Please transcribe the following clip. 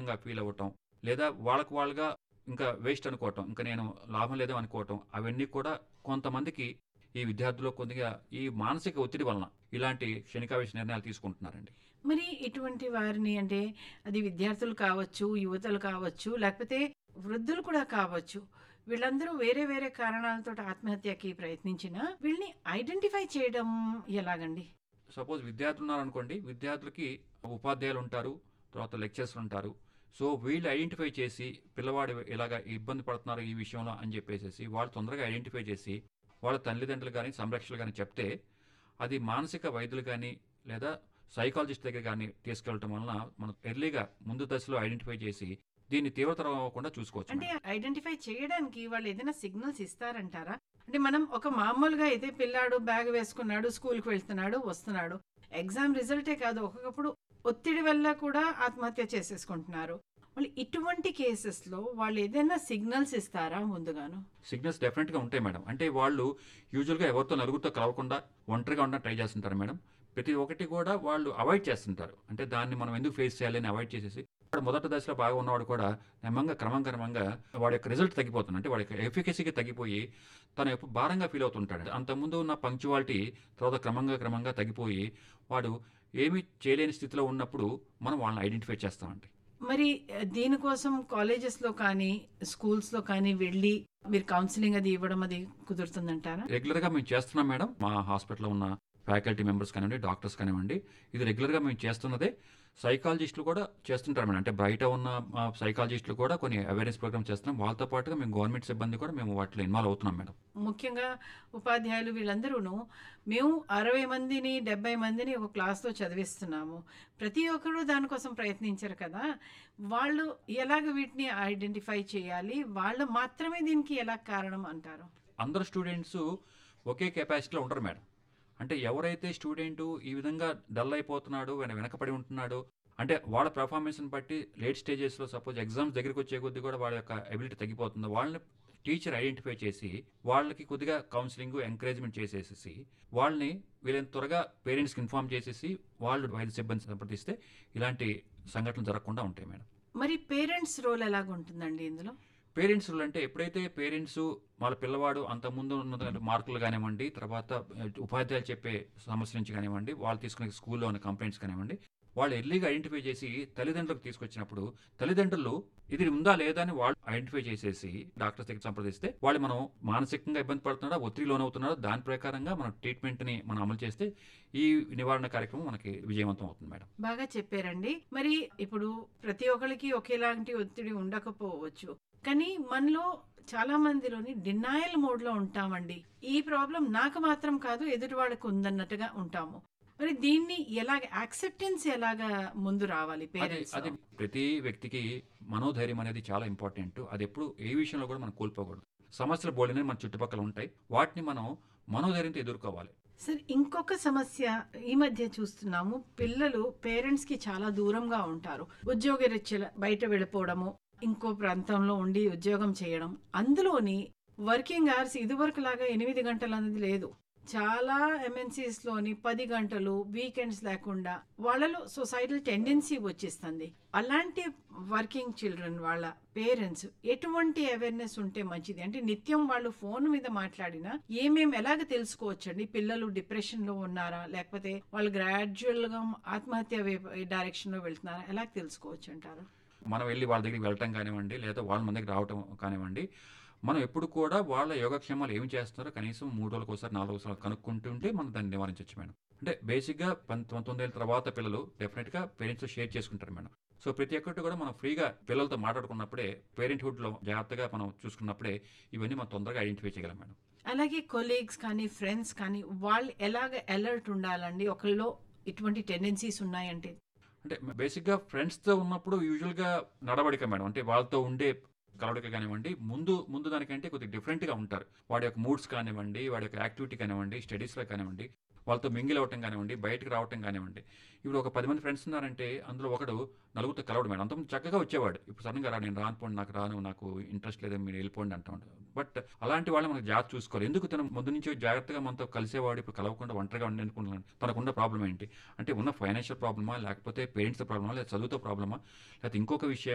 ప్రతికూలంగా ఫీల్ అవ్వటం లేదా వాళ్ళకు వాళ్ళుగా ఇంకా వేస్ట్ అనుకోవటం ఇంకా నేను లాభం లేదో అనుకోవటం అవన్నీ కూడా కొంతమందికి ఈ విద్యార్థులు కొద్దిగా ఈ మానసిక ఒత్తిడి వలన ఇలాంటి క్షణికావేశ నిర్ణయాలు తీసుకుంటున్నారండి మరి ఇటువంటి వారిని అంటే అది విద్యార్థులు కావచ్చు యువతలు కావచ్చు లేకపోతే వృద్ధులు కూడా కావచ్చు వీళ్ళందరూ వేరే వేరే కారణాలతో ఆత్మహత్యకి ప్రయత్నించిన వీళ్ళని ఐడెంటిఫై చేయడం ఎలాగండి సపోజ్ విద్యార్థులు ఉన్నారనుకోండి విద్యార్థులకి ఉపాధ్యాయులు ఉంటారు తర్వాత లెక్చర్స్ ఉంటారు సో వీళ్ళు ఐడెంటిఫై చేసి పిల్లవాడు ఇలాగ ఇబ్బంది పడుతున్నారు ఈ విషయంలో అని చెప్పేసి వాళ్ళు తొందరగా ఐడెంటిఫై చేసి వాళ్ళ తల్లిదండ్రులు కానీ సంరక్షకులు కానీ చెప్తే అది మానసిక వైద్యులు కానీ లేదా సైకాలజిస్ట్ దగ్గర కానీ తీసుకెళ్ళటం వలన మనం ఎర్లీగా ముందు దశలో ఐడెంటిఫై చేసి దీన్ని తీవ్రతరం అవ్వకుండా చూసుకోవచ్చు అంటే మేడం. ఐడెంటిఫై చేయడానికి వాళ్ళు ఏదైనా సిగ్నల్స్ ఇస్తారంటారా అంటే మనం ఒక మామూలుగా అయితే పిల్లాడు బ్యాగ్ వేసుకున్నాడు స్కూల్కి వెళ్తున్నాడు వస్తున్నాడు ఎగ్జామ్ రిజల్టే కాదు ఒక్కొక్కప్పుడు ఒత్తిడి వల్ల కూడా ఆత్మహత్య చేసేసుకుంటున్నారు వాళ్ళు ఇటువంటి కేసెస్లో వాళ్ళు ఏదైనా సిగ్నల్స్ ఇస్తారా ముందుగాను సిగ్నల్స్ డెఫినెట్గా ఉంటాయి మేడం అంటే వాళ్ళు యూజువల్గా ఎవరితో నలుగురితో కలవకుండా ఒంటరిగా ఉండడం ట్రై చేస్తుంటారు మేడం ప్రతి ఒక్కటి కూడా వాళ్ళు అవాయిడ్ చేస్తుంటారు అంటే దాన్ని మనం ఎందుకు ఫేస్ చేయాలి అని అవాయిడ్ చేసేసి వాడు మొదటి దశలో బాగా ఉన్నవాడు కూడా క్రమంగా క్రమం క్రమంగా వాడి యొక్క రిజల్ట్ తగ్గిపోతుంది అంటే వాడి యొక్క ఎఫికసీకి తగ్గిపోయి తను ఎప్పుడు భారంగా ఫీల్ అవుతుంటాడు అంతకుముందు ఉన్న పంక్చువాలిటీ తర్వాత క్రమంగా క్రమంగా తగ్గిపోయి వాడు ఏమీ చేయలేని స్థితిలో ఉన్నప్పుడు మనం వాళ్ళని ఐడెంటిఫై చేస్తామండి మరి ఆ, దీనికోసం కాలేజెస్లో కానీ స్కూల్స్లో కానీ వెళ్ళి మీరు కౌన్సిలింగ్ అది ఇవ్వడం అది కుదురుతుందంటారా రెగ్యులర్గా మేము చేస్తున్నాం మేడం మా హాస్పిటల్లో ఉన్న ఫ్యాకల్టీ మెంబర్స్ కానివ్వండి డాక్టర్స్ కానివ్వండి ఇది రెగ్యులర్గా మేము చేస్తున్నదే సైకాలజిస్టులు కూడా చేస్తుంటారు మేడం అంటే బయట ఉన్న మా సైకాలజిస్టులు కూడా కొన్ని అవేర్నెస్ ప్రోగ్రామ్ చేస్తున్నాం వాళ్ళతో పాటుగా మేము గవర్నమెంట్ సిబ్బంది కూడా మేము వాటిలో ఇన్వాల్వ్ అవుతున్నాం మేడం ముఖ్యంగా ఉపాధ్యాయులు వీళ్ళందరూను మేము అరవై మందిని డెబ్బై మందిని ఒక క్లాస్లో చదివిస్తున్నాము ప్రతి ఒక్కరూ దానికోసం ప్రయత్నించరు కదా వాళ్ళు ఎలాగ వీటిని ఐడెంటిఫై చేయాలి వాళ్ళు మాత్రమే దీనికి ఎలా కారణం అంటారు అందరు స్టూడెంట్స్ ఒకే కెపాసిటీలో ఉంటారు మేడం అంటే ఎవరైతే స్టూడెంట్ ఈ విధంగా డల్ అయిపోతున్నాడు వెన- వెనకపడి ఉంటున్నాడు అంటే వాళ్ళ పెర్ఫార్మెన్స్ని బట్టి లేట్ స్టేజెస్లో సపోజ్ ఎగ్జామ్స్ దగ్గరికి వచ్చే కొద్దీ కూడా వాళ్ళ యొక్క ఎబిలిటీ తగ్గిపోతుంది వాళ్ళని టీచర్ ఐడెంటిఫై చేసి వాళ్ళకి కొద్దిగా కౌన్సిలింగ్ ఎంకరేజ్మెంట్ చేసేసి వాళ్ళని వీళ్ళని త్వరగా పేరెంట్స్కి ఇన్ఫార్మ్ చేసేసి వాళ్ళు వైద్య సిబ్బంది సంప్రదిస్తే ఇలాంటి సంఘటనలు జరగకుండా ఉంటాయి మేడం మరి పేరెంట్స్ రోల్ ఎలాగ ఉంటుందండి ఇందులో పేరెంట్స్ అంటే ఎప్పుడైతే పేరెంట్స్ వాళ్ళ పిల్లవాడు అంత ముందు ఉన్న మార్కులు కానివ్వండి తర్వాత ఉపాధ్యాయులు చెప్పే సమస్య నుంచి కానివ్వండి వాళ్ళు తీసుకునే స్కూల్లో ఉన్న కంప్లైంట్స్ కానివ్వండి వాళ్ళు ఎర్లీగా ఐడెంటిఫై చేసి తల్లిదండ్రులకు తీసుకొచ్చినప్పుడు తల్లిదండ్రులు ఇది ఉందా లేదా అని వాళ్ళు ఐడెంటిఫై చేసేసి డాక్టర్స్ దగ్గర సంప్రదిస్తే వాళ్ళు మనం మానసికంగా ఇబ్బంది పడుతున్నారా ఒత్తిడి లోనవుతున్నారా దాని ప్రకారంగా మనం ట్రీట్మెంట్ని మనం అమలు చేస్తే ఈ నివారణ కార్యక్రమం మనకి విజయవంతం అవుతుంది మేడం బాగా చెప్పారండి మరి ఇప్పుడు ప్రతి ఒక్కరికి ఒకేలాంటి ఒత్తిడి ఉండకపోవచ్చు కానీ మనలో చాలా మందిలోని డినాయల్ మోడ్ లో ఉంటామండి ఈ ప్రాబ్లం నాకు మాత్రం కాదు ఎదుటి వాళ్ళకి ఉందన్నట్టుగా ఉంటాము మరి దీన్ని ఎలాగ యాక్సెప్టెన్స్ ఎలాగా ముందు రావాలి అది పేరెంట్స్ అది ప్రతి వ్యక్తికి మనోధైర్యం అనేది చాలా ఇంపార్టెంట్ అది ఎప్పుడు ఏ విషయంలో కూడా మనం కోల్పోకూడదు సమస్యలు బోలిన మన చుట్టుపక్కల ఉంటాయి వాటిని మనం మనోధైర్యంతో ఎదుర్కోవాలి సరే ఇంకొక సమస్య ఈ మధ్య చూస్తున్నాము పిల్లలు పేరెంట్స్ కి చాలా దూరంగా ఉంటారు ఉద్యోగరీత్యా బయట వెళ్ళిపోవడము ఇంకో ప్రాంతంలో ఉండి ఉద్యోగం చేయడం అందులోని వర్కింగ్ అవర్స్ ఇదివరకు లాగా ఎనిమిది గంటలు అనేది లేదు చాలా MNCs లోని పది గంటలు వీకెండ్స్ లేకుండా వాళ్ళలో సొసైటల్ టెండెన్సీ వచ్చేస్తుంది అలాంటి వర్కింగ్ చిల్డ్రన్ వాళ్ళ పేరెంట్స్ ఎటువంటి అవేర్నెస్ ఉంటే మంచిది అంటే నిత్యం వాళ్ళు ఫోన్ మీద మాట్లాడినా ఏమేం ఎలాగ తెలుసుకోవచ్చండి పిల్లలు డిప్రెషన్ లో ఉన్నారా లేకపోతే వాళ్ళు గ్రాడ్యువల్ గా ఆత్మహత్య డైరెక్షన్ లో వెళ్తున్నారా ఎలా తెలుసుకోవచ్చు అంటారు మనం వెళ్ళి వాళ్ళ దగ్గరికి వెళ్ళటం కానివ్వండి లేదా వాళ్ళ మన దగ్గరికి రావటం కానివ్వండి మనం ఎప్పుడు కూడా వాళ్ళ యోగక్షేమాలు ఏమి చేస్తున్నారో కనీసం మూడు రోజులకు ఒకసారి నాలుగు ఒకసారి కనుక్కుంటుంటే మనం దాన్ని నివారించవచ్చు మేడం అంటే బేసిక్గా పంతొమ్మిది ఏళ్ళ తర్వాత పిల్లలు డెఫినెట్గా పేరెంట్స్ షేర్ చేసుకుంటారు మేడం సో ప్రతి ఒక్కటి కూడా మనం ఫ్రీగా పిల్లలతో మాట్లాడుకున్నప్పుడే పేరెంట్హుడ్లో జాగ్రత్తగా మనం చూసుకున్నప్పుడే ఇవన్నీ మనం తొందరగా ఐడెంటిఫై చేయగలం మేడం అలాగే కొలీగ్స్ కానీ ఫ్రెండ్స్ కానీ వాళ్ళు ఎలాగ అలర్ట్ ఉండాలండి ఒకళ్ళు ఇటువంటి టెండెన్సీస్ ఉన్నాయంటే అంటే బేసిక్గా ఫ్రెండ్స్తో ఉన్నప్పుడు యూజువల్గా నడవడిక మేడం అంటే వాళ్ళతో ఉండే కలవడిక కానివ్వండి ముందు ముందు దానికంటే కొద్దిగా డిఫరెంట్గా ఉంటారు వాడి యొక్క మూడ్స్ కానివ్వండి వాడి యొక్క యాక్టివిటీ కానివ్వండి స్టడీస్లో కానివ్వండి వాళ్ళతో మింగిల్ అవ్వటం కానివ్వండి బయటకు రావటం కానివ్వండి ఇప్పుడు ఒక పది మంది ఫ్రెండ్స్ ఉన్నారంటే అందులో ఒకడు నలుగురితో కలవడు మేడం అంతకుముందు చక్కగా వచ్చేవాడు ఇప్పుడు సడన్గా రా నేను రానుకోండి నాకు రాను నాకు ఇంట్రెస్ట్ లేదు మీరు వెళ్ళిపోండి అంటూ ఉంటాడు బట్ అలాంటి వాళ్ళు మనకు జాగ్రత్త చూసుకోవాలి ఎందుకు తను ముందు నుంచి జాగ్రత్తగా మనతో కలిసేవాడు ఇప్పుడు కలవకుండా ఒంటరిగా ఉండి అనుకుంటున్నాడు తనకున్న ప్రాబ్లం ఏంటి అంటే ఉన్న ఫైనాన్షియల్ ప్రాబ్లమా లేకపోతే పేరెంట్స్ ప్రాబ్లమా లేదా చదువుతో ప్రాబ్లమా లేకపోతే ఇంకొక విషయం